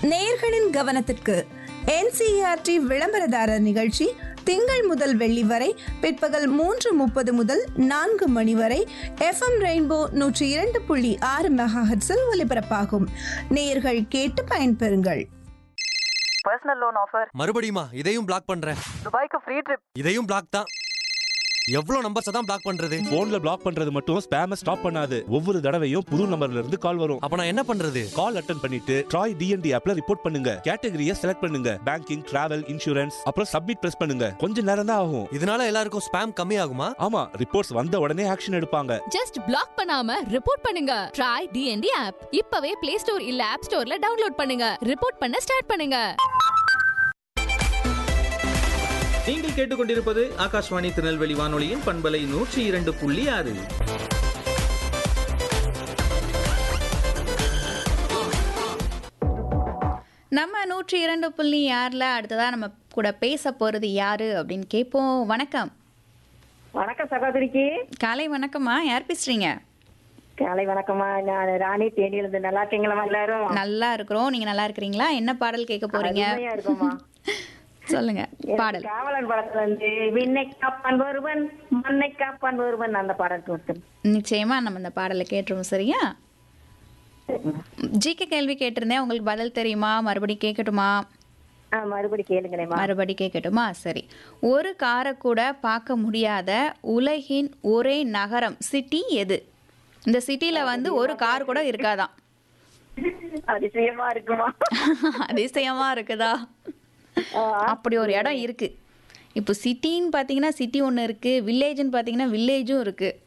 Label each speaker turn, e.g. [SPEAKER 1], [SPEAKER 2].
[SPEAKER 1] நேயர்களின் கவனத்திற்கு என்சிஆர்டி விளம்பரதாரர் நிகழ்ச்சி திங்கள் முதல் வெள்ளி வரை பிற்பகல் மூன்று முப்பது முதல் நான்கு மணி வரை எஃப்எம் ரெயின்போ நூற்றி இரண்டு புள்ளி ஆறு மெகாஹெட்ஸில் ஒலிபரப்பாகும் நேயர்கள் கேட்டு பயன்பெறுங்கள்
[SPEAKER 2] பர்சனல் லோன் ஆஃபர்
[SPEAKER 3] மறுபடியுமா இதையும் பிளாக் பண்றேன்
[SPEAKER 2] துபாய்க்கு ஃப்ரீ ட்ரிப்
[SPEAKER 3] இதையும் பிளாக் தான் எவ்வளவு நம்பர்ஸ் தான் பிளாக் பண்றது
[SPEAKER 4] போன்ல பிளாக் பண்றது மட்டும் ஸ்பேம ஸ்டாப் பண்ணாது ஒவ்வொரு தடவையும் புது நம்பர்ல இருந்து கால் வரும்
[SPEAKER 3] அப்ப நான் என்ன பண்றது
[SPEAKER 4] கால் அட்டன் பண்ணிட்டு ட்ராய் டிஎன்டி ஆப்ல ரிப்போர்ட் பண்ணுங்க கேட்டகரியை செலக்ட் பண்ணுங்க பேங்கிங் டிராவல் இன்சூரன்ஸ் அப்புறம் சப்மிட் பிரஸ் பண்ணுங்க கொஞ்ச நேரம் தான் ஆகும்
[SPEAKER 3] இதனால எல்லாருக்கும் ஸ்பேம் கம்மி ஆகுமா
[SPEAKER 4] ஆமா ரிப்போர்ட்ஸ் வந்த உடனே ஆக்ஷன் எடுப்பாங்க
[SPEAKER 5] ஜஸ்ட் பிளாக் பண்ணாம ரிப்போர்ட் பண்ணுங்க ட்ரை டிஎன்டி ஆப் இப்பவே பிளே ஸ்டோர் இல்ல ஆப் ஸ்டோர்ல டவுன்லோட் பண்ணுங்க ரிப்போர்ட் பண்ண ஸ்டார்ட் பண்ணுங்க
[SPEAKER 6] நீங்கள் கேட்டுக்கொண்டிருப்பது ஆகாஷ்வாணி திருநெல்வேலி வானொலியின் பண்பலை நூற்றி இரண்டு புள்ளி ஆறு
[SPEAKER 7] நம்ம நூற்றி இரண்டு புள்ளி ஆறில் அடுத்ததாக நம்ம கூட பேச போகிறது யாரு அப்படின்னு கேட்போம் வணக்கம்
[SPEAKER 8] வணக்கம் சகோதரிக்கு
[SPEAKER 7] காலை வணக்கம்மா யார் பேசுறீங்க
[SPEAKER 8] காலை வணக்கம்மா நான் ராணி தேனியிலிருந்து நல்லா இருக்கீங்களா எல்லாரும்
[SPEAKER 7] நல்லா இருக்கிறோம் நீங்க நல்லா இருக்கிறீங்களா என்ன பாடல் கேட்க போறீங்க
[SPEAKER 8] அருமையா இருக்கும்மா.
[SPEAKER 7] சொல்லுங்க பாடல்
[SPEAKER 8] காவலன் படத்துல இருந்து விண்ணை காப்பான் ஒருவன் மண்ணை காப்பான் ஒருவன் அந்த பாடல் கொடுத்து
[SPEAKER 7] நிச்சயமா நம்ம இந்த பாடலை கேட்டுருவோம் சரியா ஜிகே கேள்வி கேட்டிருந்தேன் உங்களுக்கு பதில் தெரியுமா மறுபடியும் கேட்கட்டுமா
[SPEAKER 8] மறுபடி கேளுங்களேம்மா
[SPEAKER 7] மறுபடி கேட்கட்டுமா சரி ஒரு காரை கூட பார்க்க முடியாத உலகின் ஒரே நகரம் சிட்டி எது இந்த சிட்டில வந்து ஒரு கார் கூட இருக்காதான்
[SPEAKER 8] அதிசயமா இருக்குமா
[SPEAKER 7] அதிசயமா இருக்குதா அப்படி ஒரு இடம் இருக்கு இப்போ சிட்டின்னு பார்த்தீங்கன்னா சிட்டி ஒன்று இருக்கு வில்லேஜ்னு பார்த்தீங்கன்னா வில்லேஜும் இருக்கு